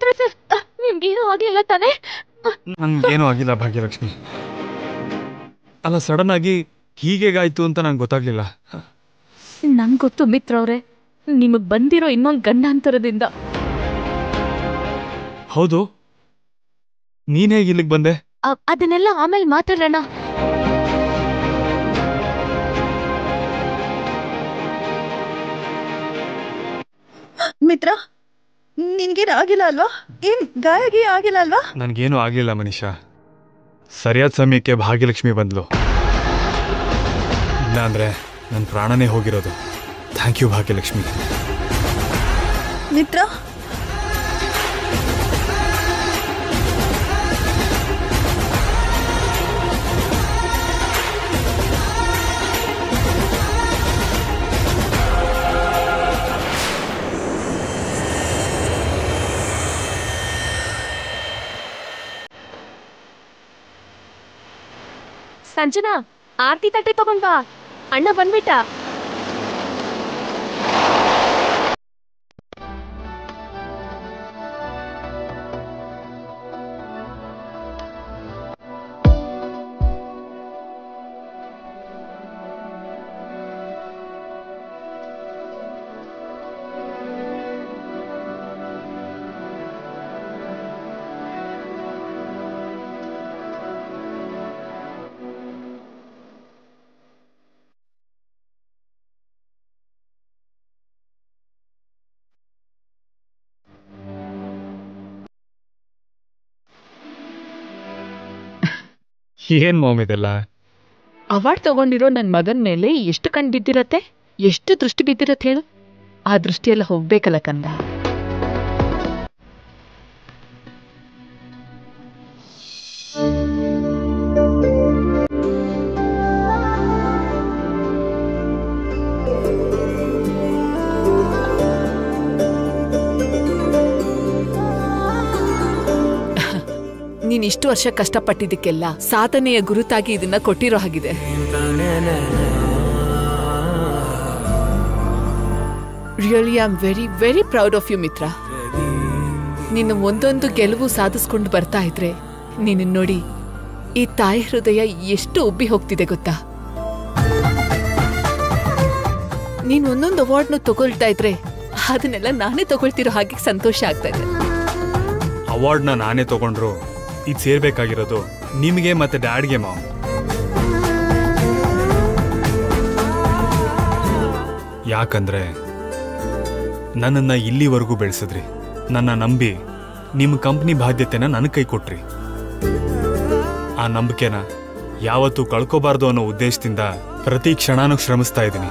doctor sir ನಿಮ್ಗೇನು ಆಗಿಲ್ಲ ತಾನೇ ನಂಗೇನೂ ಆಗಿಲ್ಲ ಭಾಗ್ಯಲಕ್ಷ್ಮಿ ಅಲ್ಲ ಸಡನ್ ಆಗಿ ಹೀಗೇಗಾಯ್ತು ಅಂತ ನಂಗೆ ಗೊತ್ತಾಗ್ಲಿಲ್ಲ ನಂಗೆ ಗೊತ್ತು ಮಿತ್ರ ಅವ್ರೆ ನಿಮಗ್ ಬಂದಿರೋ ಇನ್ನೊಂದು ಗಂಡಾಂತರದಿಂದ ಹೌದು ನೀನ್ ಹೇಗೆ ಇಲ್ಲಿಗೆ ಬಂದೆ ಅ- ಅದನ್ನೆಲ್ಲ ಆಮೇಲೆ ಮಾತಾಡೋಣ ಮಿತ್ರ ನಿನ್ಗೇನು ಆಗಿಲ್ಲ ಅಲ್ವಾ ಏನ್ ಗಾಯ ಗೀಯ ಆಗಿಲ್ಲ ಅಲ್ವಾ ನನಗೇನೂ ಆಗಲಿಲ್ಲ ಮನೀಷಾ ಸರಿಯಾದ ಸಮಯಕ್ಕೆ ಭಾಗ್ಯಲಕ್ಷ್ಮಿ ಬಂದ್ಲು ಇಲ್ಲಾಂದ್ರೆ ನನ್ನ ಪ್ರಾಣನೇ ಹೋಗಿರೋದು ಥ್ಯಾಂಕ್ ಯು ಭಾಗ್ಯಲಕ್ಷ್ಮಿ ಮಿತ್ರ ಸಂಜನಾ ಆರ್ತಿ ತಟ್ಟೆ ತಗೊಂಡ್ ಬಾ ಅಣ್ಣ ಬಂದ್ಬಿಟ್ಟ ಏನ್ ಮಾಮ್ ಇದೆಲ್ಲ ಅವಾರ್ಡ್ ತಗೊಂಡಿರೋ ನನ್ನ ಮಗನ ಮೇಲೆ ಎಷ್ಟು ಕಣ್ ಬಿದ್ದಿರತ್ತೆ ಎಷ್ಟು ದೃಷ್ಟಿ ಬಿದ್ದಿರತ್ತೆ ಹೇಳು ಆ ದೃಷ್ಟಿಯೆಲ್ಲ ಹೋಗ್ಬೇಕಲ್ಲ ಕಂದ ನೀನ್ ಇಷ್ಟು ವರ್ಷ ಕಷ್ಟಪಟ್ಟಿದ್ದಕ್ಕೆಲ್ಲ ಸಾಧನೆಯ ಗುರುತಾಗಿ ಇದನ್ನ ಕೊಟ್ಟಿರೋ ಹಾಗಿದೆ really I am very very proud of you Mitra ನಿನ್ನ ಒಂದೊಂದು ಗೆಲುವು ಸಾಧಿಸ್ಕೊಂಡು ಬರ್ತಾ ಇದ್ರೆ ನಿನ್ನ ನೋಡಿ ಈ ತಾಯಿ ಹೃದಯ ಎಷ್ಟು ಉಬ್ಬಿ ಹೋಗ್ತಿದೆ ಗೊತ್ತಾ ನೀನ್ ಒಂದೊಂದು ಅವಾರ್ಡ್ನು ತಗೊಳ್ತಾ ಇದ್ರೆ ಅದನ್ನೆಲ್ಲ ನಾನೇ ತಗೊಳ್ತಿರೋ ಹಾಗೆ ಸಂತೋಷ ಆಗ್ತಾ ಇದೆ ಅವಾರ್ಡ್ನ ನಾನೇ ತಗೊಂಡ್ರು ಇದು ಸೇರ್ಬೇಕಾಗಿರೋದು ನಿಮಗೆ ಮತ್ತೆ ಡ್ಯಾಡ್ಗೆ ಮಾಮ್ ಯಾಕಂದ್ರೆ ನನ್ನನ್ನ ಇಲ್ಲಿವರೆಗೂ ಬೆಳೆಸಿದ್ರಿ ನನ್ನ ನಂಬಿ ನಿಮ್ಮ ಕಂಪ್ನಿ ಬಾಧ್ಯತೆನ ನನ್ನ ಕೈ ಕೊಟ್ರಿ ಆ ನಂಬಿಕೆನ ಯಾವತ್ತೂ ಕಳ್ಕೋಬಾರ್ದು ಅನ್ನೋ ಉದ್ದೇಶದಿಂದ ಪ್ರತಿ ಕ್ಷಣನೂ ಶ್ರಮಿಸ್ತಾ ಇದ್ದೀನಿ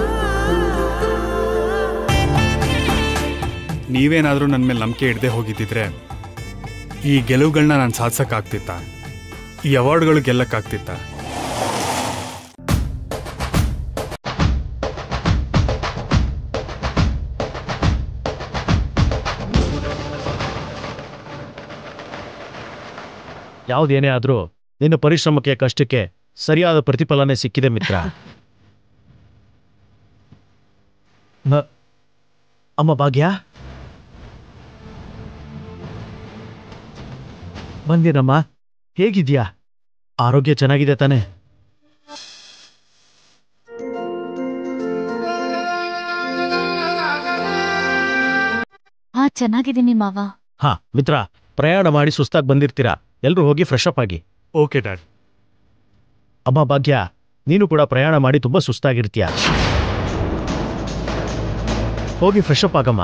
ನೀವೇನಾದರೂ ನನ್ನ ಮೇಲೆ ನಂಬಿಕೆ ಇಡದೆ ಹೋಗಿದ್ದಿದ್ರೆ ಈ ಗೆಲುವುಗಳನ್ನ ನಾನು ಸಾಧಿಸಕ್ಕಾಗ್ತಿತ್ತ ಈ ಅವಾರ್ಡ್ಗಳು ಗೆಲ್ಲಕ್ಕಾಗ್ತಿತ್ತ ಯಾವುದೇನೇ ಆದರೂ ನಿನ್ನ ಪರಿಶ್ರಮಕ್ಕೆ ಕಷ್ಟಕ್ಕೆ ಸರಿಯಾದ ಪ್ರತಿಫಲನೆ ಸಿಕ್ಕಿದೆ ಮಿತ್ರ ಮ- ಅಮ್ಮ ಭಾಗ್ಯ ಬಂದಿರಮ್ಮ ಹೇಗಿದ್ಯಾ ಆರೋಗ್ಯ ಚೆನ್ನಾಗಿದೆ ತಾನೆ ಹಾ ಚೆನ್ನಾಗಿದ್ದೀನಿ ಮಾವ ಹಾ ಮಿತ್ರ ಪ್ರಯಾಣ ಮಾಡಿ ಸುಸ್ತಾಗಿ ಬಂದಿರ್ತೀರಾ ಎಲ್ರೂ ಹೋಗಿ ಫ್ರೆಶ್ ಅಪ್ ಆಗಿ ಓಕೆ ಡ್ಯಾಡ್ ಅಮ್ಮ ಭಾಗ್ಯ ನೀನು ಕೂಡ ಪ್ರಯಾಣ ಮಾಡಿ ತುಂಬಾ ಸುಸ್ತಾಗಿರ್ತೀಯ ಹೋಗಿ ಫ್ರೆಶ್ ಅಪ್ ಆಗಮ್ಮ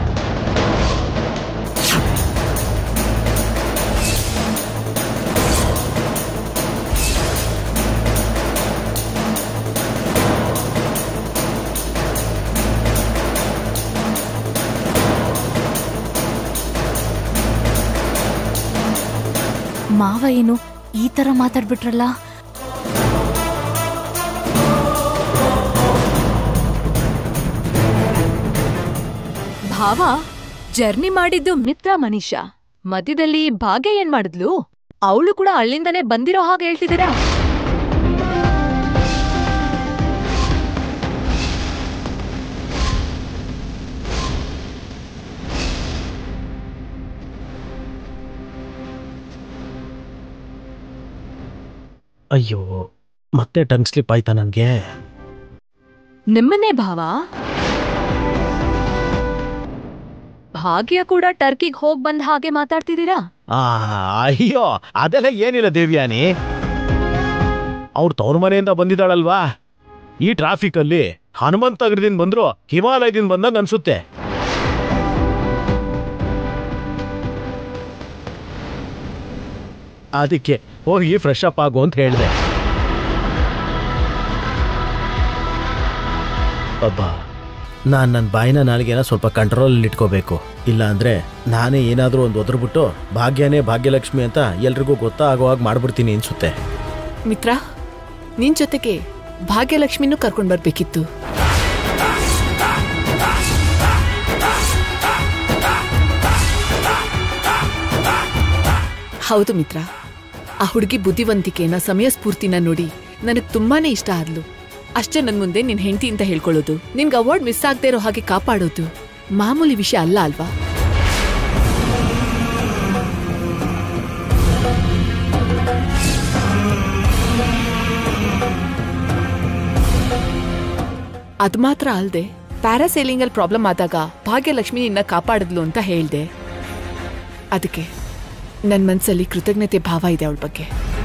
ಮಾವ ಏನು ಈ ತರ ಮಾತಾಡ್ಬಿಟ್ರಲ್ಲ ಭಾವ ಜರ್ನಿ ಮಾಡಿದ್ದು ಮಿತ್ರ ಮನೀಷಾ ಮಧ್ಯದಲ್ಲಿ ಭಾಗ್ಯ ಏನ್ ಮಾಡಿದ್ಲು ಅವಳು ಕೂಡ ಅಲ್ಲಿಂದನೇ ಬಂದಿರೋ ಹಾಗೆ ಹೇಳ್ತಿದ್ದೀರಾ ಅಯ್ಯೋ ಮತ್ತೆ ಟಂಗ್ ಸ್ಲಿಪ್ ಆಯ್ತಾ ನನಗೆ ನಿಮ್ಮನ್ನೇ ಭಾವ ಭಾಗ್ಯ ಕೂಡ ಟರ್ಕಿಗ್ ಹೋಗ್ ಬಂದ ಹಾಗೆ ಮಾತಾಡ್ತಿದ್ದೀರಾ ಆ ಅಯ್ಯೋ ಅದೆಲ್ಲ ಏನಿಲ್ಲ ದೇವ್ಯಾನಿ ಅವ್ರು ತವ್ರ ಮನೆಯಿಂದ ಬಂದಿದ್ದಾಳಲ್ವಾ ಈ ಟ್ರಾಫಿಕಲ್ಲಿ ಹನುಮಂತ ನಗರದಿಂದ ಬಂದ್ರು ಹಿಮಾಲಯದಿಂದ ಬಂದಂಗ ಅನ್ಸುತ್ತೆ ಅದಕ್ಕೆ ಹೋಗಿ ಫ್ರೆಶ್ ಅಪ್ ಆಗು ಅಂತ ಹೇಳಿದೆ ಅಬ್ಬಾ ನಾನು ನನ್ನ ಬಾಯಿನ ನಾಲಿಗೆನ ಸ್ವಲ್ಪ ಕಂಟ್ರೋಲಲ್ಲಿ ಇಟ್ಕೋಬೇಕು ಇಲ್ಲ ಅಂದ್ರೆ ನಾನೇ ಏನಾದರೂ ಒಂದು ಒದರ್ಬಿಟ್ಟು ಭಾಗ್ಯನೇ ಭಾಗ್ಯಲಕ್ಷ್ಮಿ ಅಂತ ಎಲ್ರಿಗೂ ಗೊತ್ತಾಗೋ ಹಾಗೆ ಮಾಡ್ಬಿಡ್ತೀನಿ ಅನ್ಸುತ್ತೆ ಮಿತ್ರ ನಿನ್ ಜೊತೆಗೆ ಭಾಗ್ಯಲಕ್ಷ್ಮಿನೂ ಕರ್ಕೊಂಡ್ ಬರ್ಬೇಕಿತ್ತು ಹೌದು ಮಿತ್ರ ಆ ಹುಡುಗಿ ಬುದ್ಧಿವಂತಿಕೆನ ಸಮಯ ಸ್ಫೂರ್ತಿನ ನೋಡಿ ನನಗ್ ತುಂಬಾನೇ ಇಷ್ಟ ಆದ್ಲು ಅಷ್ಟೇ ನನ್ ಮುಂದೆ ನಿನ್ ಹೆಂಡತಿ ಅಂತ ಹೇಳ್ಕೊಳ್ಳೋದು ನಿನ್ಗೆ ಅವಾರ್ಡ್ ಮಿಸ್ ಆಗದೆ ಇರೋ ಹಾಗೆ ಕಾಪಾಡೋದು ಮಾಮೂಲಿ ವಿಷಯ ಅಲ್ಲ ಅಲ್ವಾ ಅದ್ ಮಾತ್ರ ಅಲ್ದೆ ಪ್ಯಾರಾಸೇಲಿಂಗ್ ಅಲ್ಲಿ ಪ್ರಾಬ್ಲಮ್ ಆದಾಗ ಭಾಗ್ಯಲಕ್ಷ್ಮಿ ನಿನ್ನ ಕಾಪಾಡಿದ್ಲು ಅಂತ ಹೇಳ್ದೆ ಅದಕ್ಕೆ ನನ್ ಮನ್ಸಲ್ಲಿ ಕೃತಜ್ಞತೆ ಭಾವ ಇದೆ ಅವಳ ಬಗ್ಗೆ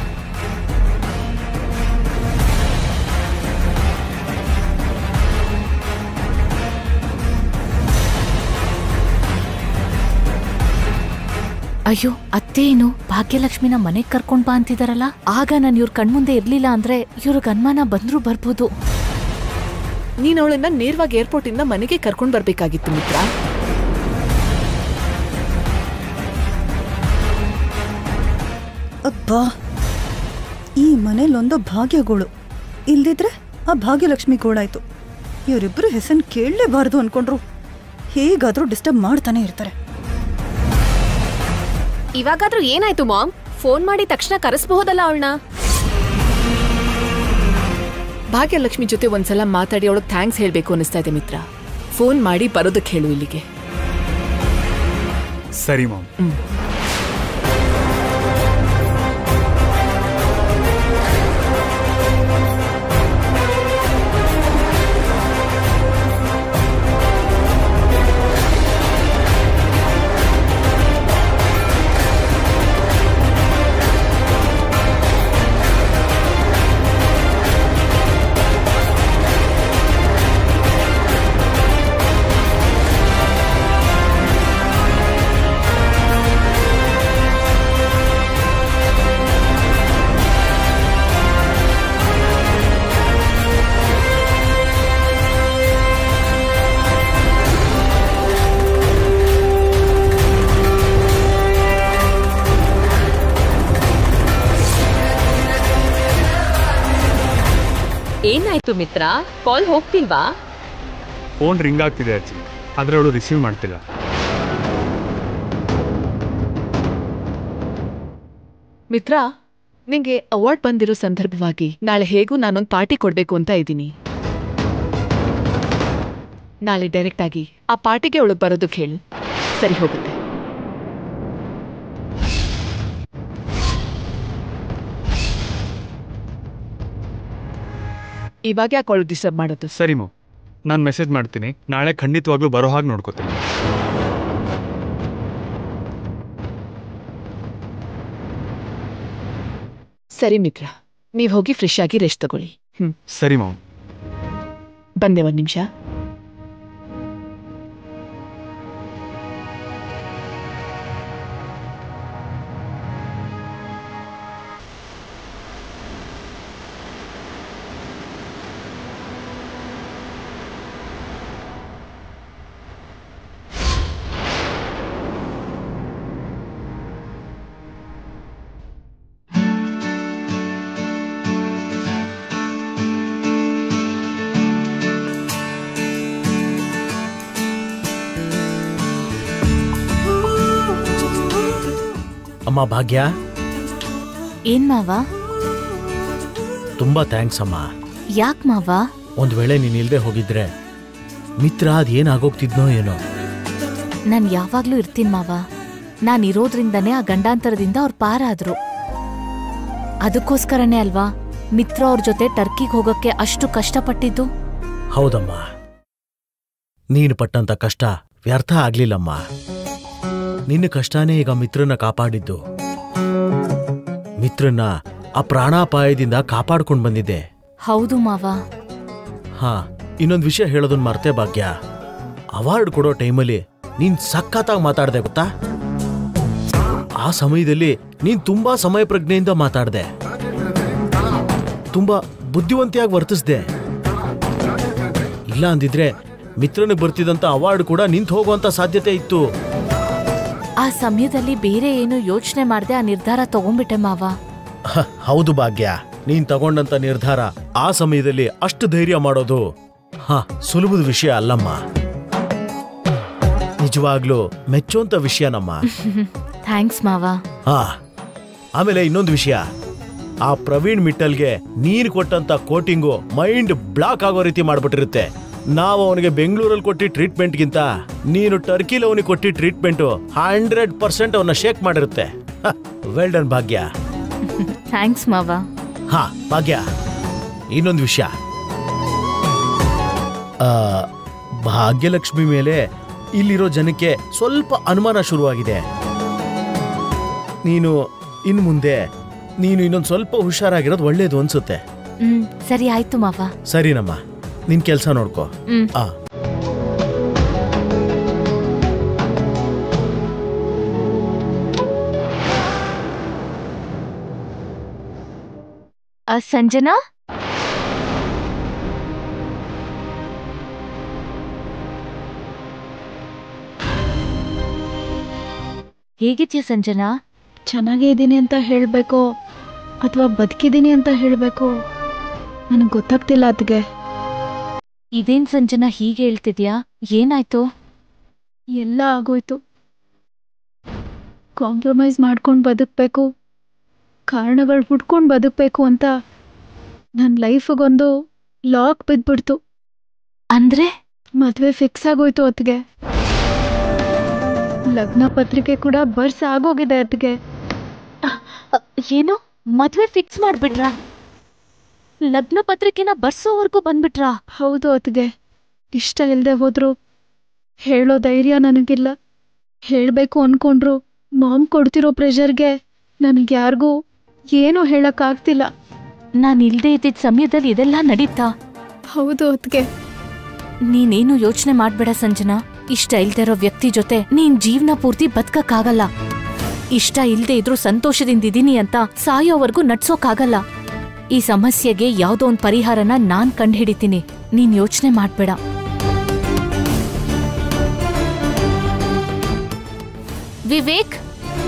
ಅಯ್ಯೋ ಅತ್ತೆ ಏನು ಭಾಗ್ಯಲಕ್ಷ್ಮಿನ ಮನೆಗ್ ಕರ್ಕೊಂಡ್ ಬಾ ಅಂತಿದಾರಲ್ಲ ಆಗ ನಾನು ಇವ್ರ ಕಣ್ಮುಂದೆ ಇರ್ಲಿಲ್ಲ ಅಂದ್ರೆ ಇವ್ರಿಗೆ ಅನುಮಾನ ಬಂದ್ರೂ ಬರ್ಬೋದು ನೀನ್ ಅವಳನ್ನ ನೇರವಾಗಿ ಏರ್ಪೋರ್ಟ್ ಇಂದ ಮನೆಗೆ ಕರ್ಕೊಂಡ್ ಬರ್ಬೇಕಾಗಿತ್ತು ಮಿತ್ರ ಅಬ್ಬಾ ಈ ಮನೇಲೊಂದು ಭಾಗ್ಯಗಳು ಇಲ್ದಿದ್ರೆ ಆ ಭಾಗ್ಯಲಕ್ಷ್ಮಿ ಗೋಳಾಯ್ತು ಇವರಿಬ್ರು ಹೆಸರು ಕೇಳಲೇಬಾರ್ದು ಅನ್ಕೊಂಡ್ರು ಹೇಗಾದ್ರೂ ಡಿಸ್ಟರ್ಬ್ ಮಾಡ್ತಾನೆ ಇರ್ತಾರೆ ಇವಾಗಾದ್ರೂ ಏನಾಯ್ತು ಮಾಮ್ ಫೋನ್ ಮಾಡಿ ತಕ್ಷಣ ಕರೆಸಬಹುದಲ್ಲ ಅವಳನ್ನ ಭಾಗ್ಯಲಕ್ಷ್ಮಿ ಜೊತೆ ಒಂದ್ಸಲ ಮಾತಾಡಿ ಅವಳಗ್ ಥ್ಯಾಂಕ್ಸ್ ಹೇಳ್ಬೇಕು ಅನಿಸ್ತಾ ಇದೆ ಮಿತ್ರ ಫೋನ್ ಮಾಡಿ ಬರೋದಕ್ಕೆ ಹೇಳು ಇಲ್ಲಿಗೆ ಸರಿ ಮಾಮ್ ಏನಾಯ್ತು ಮಿತ್ರ ಕಾಲ್ ಹೋಗ್ತಿಲ್ವಾ ಫೋನ್ ರಿಂಗ್ ಆಗ್ತಿದೆ ಅಜ್ಜಿ ಆದರೆ ಅವಳು ರಿಸೀವ್ ಮಾಡ್ತಿಲ್ಲ ಮಿತ್ರ ನಿಂಗೆ ಅವಾರ್ಡ್ ಬಂದಿರೋ ಸಂದರ್ಭವಾಗಿ ನಾಳೆ ಹೇಗೂ ನಾನೊಂದು ಪಾರ್ಟಿ ಕೊಡ್ಬೇಕು ಅಂತ ಇದ್ದೀನಿ ನಾಳೆ ಡೈರೆಕ್ಟ್ ಆಗಿ ಆ ಪಾರ್ಟಿಗೆ ಅವಳು ಬರೋದಕ್ಕೆ ಹೇಳು ಸರಿ ಹೋಗುತ್ತೆ ಇವಾಗ ಯಾಕೆ ಅವಳು ಡಿಸ್ಟರ್ಬ್ ಮಾಡೋದು ಸರಿ ಮಾಮ್ ನಾನು ಮೆಸೇಜ್ ಮಾಡ್ತೀನಿ ನಾಳೆ ಖಂಡಿತವಾಗ್ಲೂ ಬರೋ ಹಾಗೆ ನೋಡ್ಕೋತೀನಿ ಸರಿ ಮಿತ್ರ ನೀವು ಹೋಗಿ ಫ್ರೆಶ್ ಆಗಿ ರೆಸ್ಟ್ ತಗೊಳ್ಳಿ ಹ್ಮ್ ಸರಿ ಮಾಮ್ ಬಂದೆ ಒಂದ್ ನಿಮಿಷ ಅಮ್ಮ ಭಾಗ್ಯ ಏನ್ ಮಾವ ತುಂಬಾ ಥ್ಯಾಂಕ್ಸ್ ಅಮ್ಮ ಯಾಕ್ ಮಾವ ಒಂದ್ ವೇಳೆ ನೀನ್ ಇಲ್ದೆ ಹೋಗಿದ್ರೆ ಮಿತ್ರ ಅದ್ ಏನಾಗೋಗ್ತಿದ್ನೋ ಏನೋ ನಾನ್ ಯಾವಾಗ್ಲೂ ಇರ್ತೀನಿ ಮಾವ ನಾನ್ ಇರೋದ್ರಿಂದನೇ ಆ ಗಂಡಾಂತರದಿಂದ ಅವ್ರ ಪಾರಾದ್ರು ಅದಕ್ಕೋಸ್ಕರನೇ ಅಲ್ವಾ ಮಿತ್ರ ಅವ್ರ ಜೊತೆ ಟರ್ಕಿಗ್ ಹೋಗಕ್ಕೆ ಅಷ್ಟು ಕಷ್ಟಪಟ್ಟಿದ್ದು ಹೌದಮ್ಮ ನೀನು ಪಟ್ಟಂತ ಕಷ್ಟ ವ್ಯರ್ಥ ಆಗ್ಲಿಲ್ಲಮ್ಮ ನಿನ್ನ ಕಷ್ಟನೇ ಈಗ ಮಿತ್ರನ ಕಾಪಾಡಿದ್ದು ಮಿತ್ರನ್ನ ಆ ಪ್ರಾಣಾಪಾಯದಿಂದ ಕಾಪಾಡ್ಕೊಂಡ್ ಬಂದಿದ್ದೆ ಹೌದು ಮಾವ ಹಾ ಇನ್ನೊಂದ್ ವಿಷಯ ಹೇಳೋದನ್ ಮರ್ತೆ ಭಾಗ್ಯ ಅವಾರ್ಡ್ ಕೊಡೋ ಟೈಮಲ್ಲಿ ನೀನ್ ಸಖತ್ತಾಗಿ ಮಾತಾಡ್ದೆ ಗೊತ್ತಾ ಆ ಸಮಯದಲ್ಲಿ ನೀನ್ ತುಂಬಾ ಸಮಯ ಪ್ರಜ್ಞೆಯಿಂದ ಮಾತಾಡ್ದೆ ತುಂಬಾ ಬುದ್ಧಿವಂತಿಯಾಗಿ ವರ್ತಿಸ್ದೆ ಇಲ್ಲ ಅಂದಿದ್ರೆ ಮಿತ್ರನಿಗೆ ಬರ್ತಿದ್ದಂತ ಅವಾರ್ಡ್ ಕೂಡ ನಿಂತು ಹೋಗುವಂತ ಸಾಧ್ಯತೆ ಇತ್ತು ಆ ಸಮಯದಲ್ಲಿ ಬೇರೆ ಏನು ಯೋಚನೆ ಮಾಡ್ದೆ ಆ ನಿರ್ಧಾರ ತಗೊಂಡ್ಬಿಟ್ಟೆ ಮಾವ ಹ, ಹೌದು ಭಾಗ್ಯ ನೀನ್ ತಗೊಂಡಂತ ನಿರ್ಧಾರ ಆ ಸಮಯದಲ್ಲಿ ಅಷ್ಟು ಧೈರ್ಯ ಮಾಡೋದು ಹ ಸುಲಭದ ವಿಷಯ ಅಲ್ಲಮ್ಮ ನಿಜವಾಗ್ಲೂ ಮೆಚ್ಚೋಂತ ವಿಷಯನಮ್ಮ ಥ್ಯಾಂಕ್ಸ್ ಮಾವ ಹಾ ಆಮೇಲೆ ಇನ್ನೊಂದು ವಿಷಯ ಆ ಪ್ರವೀಣ್ ಮಿಟ್ಟಲ್ಗೆ ನೀನ್ ಕೊಟ್ಟಂತ ಕೋಟಿಂಗು ಮೈಂಡ್ ಬ್ಲಾಕ್ ಆಗೋ ರೀತಿ ಮಾಡ್ಬಿಟ್ಟಿರುತ್ತೆ ನಾವು ಅವನಿಗೆ ಬೆಂಗಳೂರಲ್ಲಿ ಕೊಟ್ಟಿ ಟ್ರೀಟ್ಮೆಂಟ್ಗಿಂತ ನೀನು ಟರ್ಕಿಲಿ ಅವನಿಗೆ ಕೊಟ್ಟಿ ಟ್ರೀಟ್ಮೆಂಟು ಹಂಡ್ರೆಡ್ ಪರ್ಸೆಂಟ್ ಅವನ್ನ ಶೇಕ್ ಮಾಡಿರುತ್ತೆ ವೆಲ್ ಡನ್ ಭಾಗ್ಯ ಥ್ಯಾಂಕ್ಸ್ ಮಾವ ಹಾ ಭಾಗ್ಯ ಇನ್ನೊಂದು ವಿಷಯ ಆ, ಭಾಗ್ಯಲಕ್ಷ್ಮಿ ಮೇಲೆ ಇಲ್ಲಿರೋ ಜನಕ್ಕೆ ಸ್ವಲ್ಪ ಅನುಮಾನ ಶುರುವಾಗಿದೆ ನೀನು ಇನ್ ಮುಂದೆ ನೀನು ಇನ್ನೊಂದು ಸ್ವಲ್ಪ ಹುಷಾರಾಗಿರೋದು ಒಳ್ಳೇದು ಅನ್ಸುತ್ತೆ ಹ್ಮ್ ಸರಿ ಆಯ್ತು ಮಾವ ಸರಿನಮ್ಮ ನಿನ್ ಕೆಲಸ ನೋಡ್ಕೋ ಹ್ಮ್ ಆ ಆ, ಸಂಜನಾ ಹೇಗಿದ್ಯಾ ಸಂಜನಾ ಚೆನ್ನಾಗೇ ಇದ್ದೀನಿ ಅಂತ ಹೇಳಬೇಕೋ ಅಥವಾ ಬದುಕಿದ್ದೀನಿ ಅಂತ ಹೇಳಬೇಕೋ ನನಗೆ ಗೊತ್ತಾಗ್ತಿಲ್ಲ ಅದಕ್ಕೆ ಇದೇನ್ ಸಂಜನಾ ಹೀಗೆ ಹೇಳ್ತಿದ್ಯಾ ಏನಾಯ್ತು ಎಲ್ಲ ಆಗೋಯ್ತು ಕಾಂಪ್ರಮೈಸ್ ಮಾಡ್ಕೊಂಡು ಬದುಕಬೇಕು ಕಾರಣಗಳು ಹುಡ್ಕೊಂಡು ಬದುಕಬೇಕು ಅಂತ ನನ್ನ ಲೈಫಿಗೊಂದು ಲಾಕ್ ಬಿದ್ಬಿಡ್ತು ಅಂದ್ರೆ ಮದುವೆ ಫಿಕ್ಸ್ ಆಗೋಯ್ತು ಹೊತ್ತಿಗೆ ಲಗ್ನ ಪತ್ರಿಕೆ ಕೂಡ ಬರ್ಸ್ ಆಗೋಗಿದೆ ಅದಕ್ಕೆ ಏನು ಮದ್ವೆ ಫಿಕ್ಸ್ ಮಾಡ್ಬಿಟ್ರಾ ಲಗ್ನ ಪತ್ರಿಕೆನ ಬರ್ಸೋವರೆಗೂ ಬಂದ್ಬಿಟ್ರಾ ಹೌದು ಹೊತ್ತಿಗೆ ಇಷ್ಟ ಇಲ್ಲದೆ ಹೋದ್ರು ಹೇಳೋ ಧೈರ್ಯ ನನಗಿಲ್ಲ ಹೇಳಬೇಕು ಅನ್ಕೊಂಡ್ರು ಮಾಮ್ ಕೊಡ್ತಿರೋ ಪ್ರೆಷರ್ಗೆ ನನಗೆ ಯಾರಿಗೂ ಏನೂ ಹೇಳಕ್ಕಾಗ್ತಿಲ್ಲ ನಾನ್ ಇಲ್ದೇ ಇದ್ದಿದ್ ಸಮಯದಲ್ಲಿ ಇದೆಲ್ಲ ನಡೀತಾ ಹೌದು ಹೊತ್ತಿಗೆ ನೀನೇನು ಯೋಚನೆ ಮಾಡ್ಬೇಡ ಸಂಜನಾ ಇಷ್ಟ ಇಲ್ದೇ ಇರೋ ವ್ಯಕ್ತಿ ಜೊತೆ ನೀನ್ ಜೀವನ ಪೂರ್ತಿ ಬದುಕಕ್ಕಾಗಲ್ಲ ಇಷ್ಟ ಇಲ್ದೇ ಇದ್ರೂ ಸಂತೋಷದಿಂದಿದೀನಿ ಅಂತ ಸಾಯೋವರೆಗೂ ನಡ್ಸೋಕ್ಕಾಗಲ್ಲ ಈ ಸಮಸ್ಯೆಗೆ ಯಾವ್ದೋ ಒಂದ್ ಪರಿಹಾರನ ನಾನ್ ಕಂಡ್ಹಿಡಿತೀನಿ ನೀನ್ ಯೋಚನೆ ಮಾಡ್ಬೇಡ ವಿವೇಕ್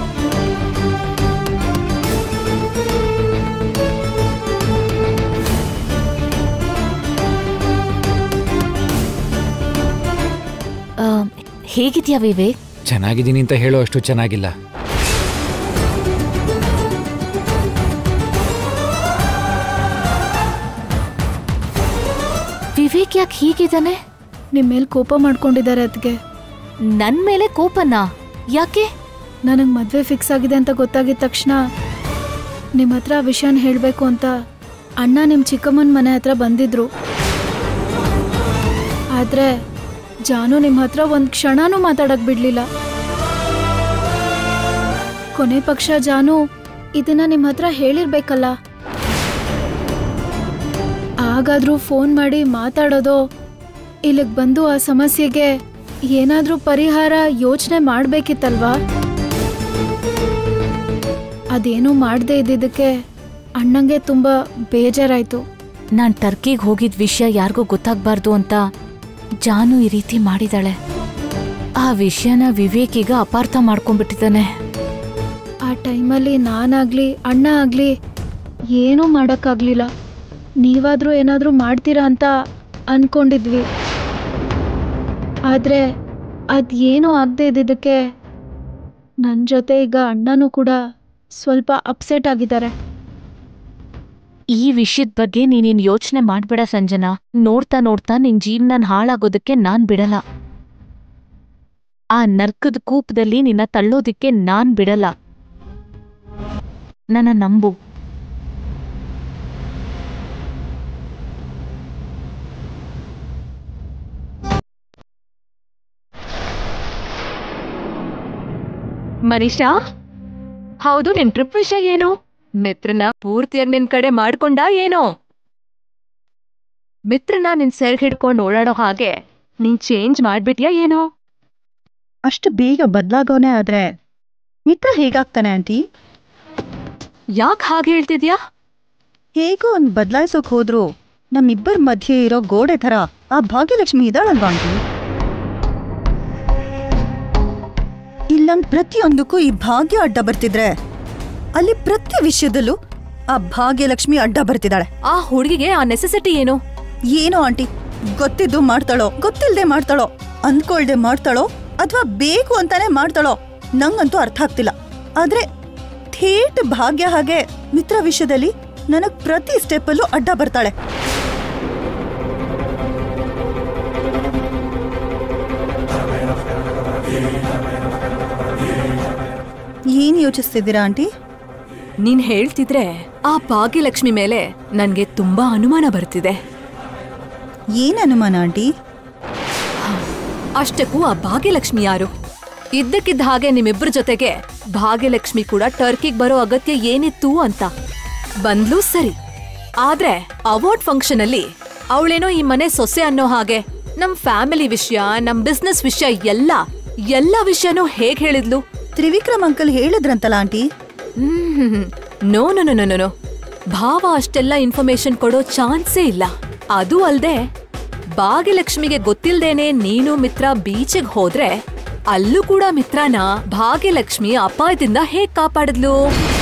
ಆ, ಹೇಗಿದ್ಯಾ ವಿವೇಕ್ ಚೆನ್ನಾಗಿದ್ದೀನಿ ಅಂತ ಹೇಳೋ ಅಷ್ಟು ಚೆನ್ನಾಗಿಲ್ಲ ವಿವೇಕ್ ಯಾಕೆ ಹೀಗಿದ್ದಾನೆ ನಿಮ್ಮ ಮೇಲೆ ಕೋಪ ಮಾಡ್ಕೊಂಡಿದ್ದಾರೆ ಅದಕ್ಕೆ ನನ್ ಮೇಲೆ ಕೋಪನಾ ಯಾಕೆ ನನಗೆ ಮದುವೆ ಫಿಕ್ಸ್ ಆಗಿದೆ ಅಂತ ಗೊತ್ತಾಗಿದ ತಕ್ಷಣ ನಿಮ್ಮ ಹತ್ರ ಆ ವಿಷಯನ ಹೇಳಬೇಕು ಅಂತ ಅಣ್ಣ ನಿಮ್ಮ ಚಿಕ್ಕಮ್ಮನ ಮನೆ ಹತ್ರ ಬಂದಿದ್ರು ಆದರೆ ಜಾನು ನಿಮ್ಮ ಹತ್ರ ಒಂದು ಕ್ಷಣನೂ ಮಾತಾಡಕ್ ಬಿಡ್ಲಿಲ್ಲ ಕೊನೆ ಪಕ್ಷ ಜಾನು ಇದನ್ನ ನಿಮ್ಮ ಹತ್ರ ಹೇಳಿರ್ಬೇಕಲ್ಲ ಆಗಾದ್ರೂ ಫೋನ್ ಮಾಡಿ ಮಾತಾಡೋದು ಇಲ್ಲಿಗೆ ಬಂದು ಆ ಸಮಸ್ಯೆಗೆ ಏನಾದ್ರೂ ಪರಿಹಾರ ಯೋಚನೆ ಮಾಡ್ಬೇಕಿತ್ತಲ್ವಾ ಅದೇನೂ ಮಾಡದೇ ಇದ್ದಿದ್ದಕ್ಕೆ ಅಣ್ಣಂಗೆ ತುಂಬಾ ಬೇಜಾರಾಯ್ತು ನಾನ್ ಟರ್ಕಿಗ್ ಹೋಗಿದ್ ವಿಷಯ ಯಾರಿಗೂ ಗೊತ್ತಾಗ್ಬಾರ್ದು ಅಂತ ಜಾನು ಈ ರೀತಿ ಮಾಡಿದಾಳೆ ಆ ವಿಷಯನ ವಿವೇಕ್ ಈಗ ಅಪಾರ್ಥ ಮಾಡ್ಕೊಂಡ್ಬಿಟ್ಟಿದ್ದಾನೆ ಆ ಟೈಮಲ್ಲಿ ನಾನಾಗ್ಲಿ ಅಣ್ಣ ಆಗ್ಲಿ ಏನೂ ಮಾಡೋಕ್ಕಾಗ್ಲಿಲ್ಲ ನೀವಾದ್ರೂ ಏನಾದ್ರೂ ಮಾಡ್ತೀರಾ ಅಂತ ಅನ್ಕೊಂಡಿದ್ವಿ ಆದ್ರೆ ಅದೇನೂ ಆಗದೆ ಇದ್ದಿದ್ದಕ್ಕೆ ನನ್ನ ಜೊತೆ ಈಗ ಅಣ್ಣನೂ ಕೂಡ ಸ್ವಲ್ಪ ಅಪ್ಸೆಟ್ ಆಗಿದ್ದಾರೆ ಈ ವಿಷಯದ ಬಗ್ಗೆ ನೀನಿನ್ ಯೋಚನೆ ಮಾಡ್ಬೇಡ ಸಂಜನಾ ನೋಡ್ತಾ ನೋಡ್ತಾ ನಿನ್ ಜೀವನ ಹಾಳಾಗೋದಕ್ಕೆ ನಾನ್ ಬಿಡಲ್ಲ ಆ ನರ್ಕದ ಕೂಪದಲ್ಲಿ ನಿನ್ನ ತಳ್ಳೋದಿಕ್ಕೆ ನಾನ್ ಬಿಡಲ್ಲ ನನ್ನ ನಂಬು ಮನೀಷಾ ಹೌದು ನಿನ್ ಟ್ರಿಪ್ ವಿಷಯ ಏನು ಮಿತ್ರನ ಪೂರ್ತಿಯಾಗಿ ನಿನ್ ಕಡೆ ಮಾಡ್ಕೊಂಡ ಏನೋ ಮಿತ್ರನ ನಿನ್ ಸೆರ್ಗ್ ಹಿಡ್ಕೊಂಡು ಓಡಾಡೋ ಹಾಗೆ ನೀನ್ ಚೇಂಜ್ ಮಾಡ್ಬಿಟ್ಯಾ ಏನೋ ಅಷ್ಟು ಬೇಗ ಬದಲಾಗೋನೆ ಆದ್ರೆ ಮಿತ್ರ ಹೇಗಾಗ್ತಾನೆ ಆಂಟಿ ಯಾಕ್ ಹಾಗೆ ಹೇಳ್ತಿದ್ಯಾ ಹೇಗೋ ಒಂದು ಬದಲಾಯಿಸೋಕ್ ಹೋದ್ರು ನಮ್ಮಿಬ್ಬರ ಮಧ್ಯೆ ಇರೋ ಗೋಡೆ ಥರ ಆ ಭಾಗ್ಯಲಕ್ಷ್ಮಿ ಇದ್ದಾಳಲ್ವಾ ಆಂಟಿ ಇಲ್ಲಂದ್ ಪ್ರತಿಯೊಂದಕ್ಕೂ ಈ ಭಾಗ್ಯ ಅಡ್ಡ ಬರ್ತಿದ್ರೆ ಅಲ್ಲಿ ಪ್ರತಿ ವಿಷಯದಲ್ಲೂ ಆ ಭಾಗ್ಯಲಕ್ಷ್ಮಿ ಅಡ್ಡ ಬರ್ತಿದ್ದಾಳೆ ಆ ಹುಡುಗಿಗೆ ಆ ನೆಸೆಸಿಟಿ ಏನು ಏನೋ ಆಂಟಿ ಗೊತ್ತಿದ್ದು ಮಾಡ್ತಾಳೋ ಗೊತ್ತಿಲ್ದೆ ಮಾಡ್ತಾಳೋ ಅಂದ್ಕೊಳ್ದೆ ಮಾಡ್ತಾಳೋ ಅಥವಾ ಬೇಕು ಅಂತಾನೆ ಮಾಡ್ತಾಳೋ ನಂಗಂತೂ ಅರ್ಥ ಆಗ್ತಿಲ್ಲ ಆದ್ರೆ ಥೇಟ್ ಭಾಗ್ಯ ಹಾಗೆ ಮಿತ್ರ ವಿಷಯದಲ್ಲಿ ನನಗ್ ಪ್ರತಿ ಸ್ಟೆಪ್ಪಲ್ಲೂ ಅಡ್ಡ ಬರ್ತಾಳೆ ಏನ್ ಯೋಚಿಸ್ತಿದ್ದೀರಾ ಆಂಟಿ ನೀನ್ ಹೇಳ್ತಿದ್ರೆ ಆ ಭಾಗ್ಯಲಕ್ಷ್ಮಿ ಮೇಲೆ ನನ್ಗೆ ತುಂಬಾ ಅನುಮಾನ ಬರ್ತಿದೆ ಏನ್ ಅನುಮಾನ ಆಂಟಿ ಅಷ್ಟಕ್ಕೂ ಆ ಭಾಗ್ಯಲಕ್ಷ್ಮಿ ಯಾರು ಇದ್ದಕ್ಕಿದ್ದ ಹಾಗೆ ನಿಮ್ಮಿಬ್ಬರ ಜೊತೆಗೆ ಭಾಗ್ಯಲಕ್ಷ್ಮಿ ಕೂಡ ಟರ್ಕಿಗ್ ಬರೋ ಅಗತ್ಯ ಏನಿತ್ತು ಅಂತ ಬಂದ್ಲೂ ಸರಿ ಆದ್ರೆ ಅವಾರ್ಡ್ ಫಂಕ್ಷನ್ ಅಲ್ಲಿ ಅವಳೇನೋ ಈ ಮನೆ ಸೊಸೆ ಅನ್ನೋ ಹಾಗೆ ನಮ್ ಫ್ಯಾಮಿಲಿ ವಿಷಯ ನಮ್ ಬಿಸ್ನೆಸ್ ವಿಷಯ ಎಲ್ಲ ಎಲ್ಲ ವಿಷಯನೂ ಹೇಗ್ ಹೇಳಿದ್ಲು ತ್ರಿವಿಕ್ರಮ್ ಅಂಕಲ್ ಹೇಳಿದ್ರಂತಲ್ಲ aunty hmm no no no no no ಭಾವ ಅಷ್ಟೆಲ್ಲ ಇನ್ಫಾರ್ಮೇಶನ್ ಕೊಡೋ ಚಾನ್ಸೇ ಇಲ್ಲ ಅದು ಅಲ್ದೆ ಭಾಗ್ಯಲಕ್ಷ್ಮಿಗೆ ಗೊತ್ತಿಲ್ದೇನೆ ನೀನು ಮಿತ್ರ ಬೀಚಿಗೆ ಹೋದ್ರೆ ಅಲ್ಲೂ ಕೂಡ ಮಿತ್ರನ ಭಾಗ್ಯಲಕ್ಷ್ಮಿ ಅಪಾಯದಿಂದ ಹೇಗ್ ಕಾಪಾಡಿದ್ಲು